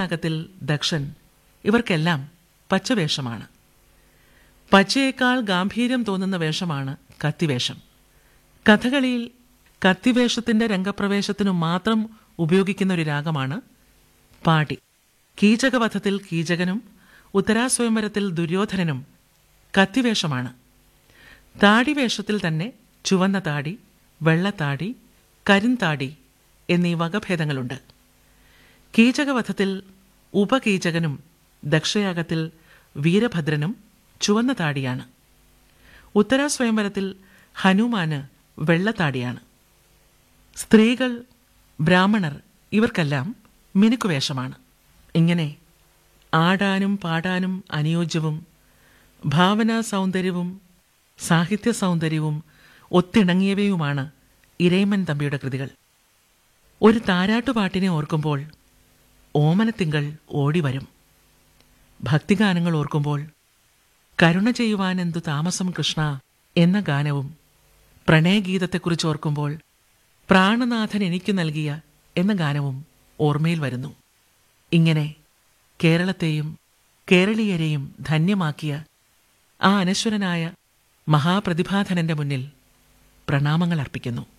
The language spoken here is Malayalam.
യജ്ഞയാഗത്തിൽ ദക്ഷൻ ഇവർക്കെല്ലാം പച്ചവേഷമാണ് പച്ചയേക്കാൾ ഗാംഭീര്യം തോന്നുന്ന വേഷമാണ് കത്തിവേഷം കഥകളിയിൽ കത്തിവേഷത്തിന്റെ രംഗപ്രവേശത്തിനു മാത്രം ഉപയോഗിക്കുന്ന ഒരു രാഗമാണ് പാടി കീചകവധത്തിൽ കീചകനും ഉത്തരാസ്വയംവരത്തിൽ ദുര്യോധനനും കത്തിവേഷമാണ് താടിവേഷത്തിൽ തന്നെ ചുവന്ന താടി വെള്ളത്താടി കരിന്താടി എന്നീ വകഭേദങ്ങളുണ്ട് കീചകവധത്തിൽ ഉപകീചകനും ദക്ഷയാഗത്തിൽ വീരഭദ്രനും ചുവന്ന താടിയാണ് ഉത്തരാസ്വയംവരത്തിൽ ഹനുമാന് വെള്ളത്താടിയാണ് സ്ത്രീകൾ ബ്രാഹ്മണർ ഇവർക്കെല്ലാം മിനുക്കുവേഷമാണ് ഇങ്ങനെ ആടാനും പാടാനും അനുയോജ്യവും ഭാവനാ സൗന്ദര്യവും സാഹിത്യ സൗന്ദര്യവും ഒത്തിണങ്ങിയവയുമാണ് ഇരയിമൻ തമ്പിയുടെ കൃതികൾ ഒരു താരാട്ടുപാട്ടിനെ ഓർക്കുമ്പോൾ ഓമനത്തിങ്കൾ ഓടിവരും ഭക്തിഗാനങ്ങൾ ഓർക്കുമ്പോൾ കരുണ ചെയ്യുവാനെന്തു താമസം കൃഷ്ണ എന്ന ഗാനവും പ്രണയഗീതത്തെക്കുറിച്ച് ഓർക്കുമ്പോൾ പ്രാണനാഥൻ എനിക്ക് നൽകിയ എന്ന ഗാനവും ഓർമ്മയിൽ വരുന്നു ഇങ്ങനെ കേരളത്തെയും കേരളീയരെയും ധന്യമാക്കിയ ആ അനശ്വരനായ മഹാപ്രതിഭാധനന്റെ മുന്നിൽ പ്രണാമങ്ങൾ അർപ്പിക്കുന്നു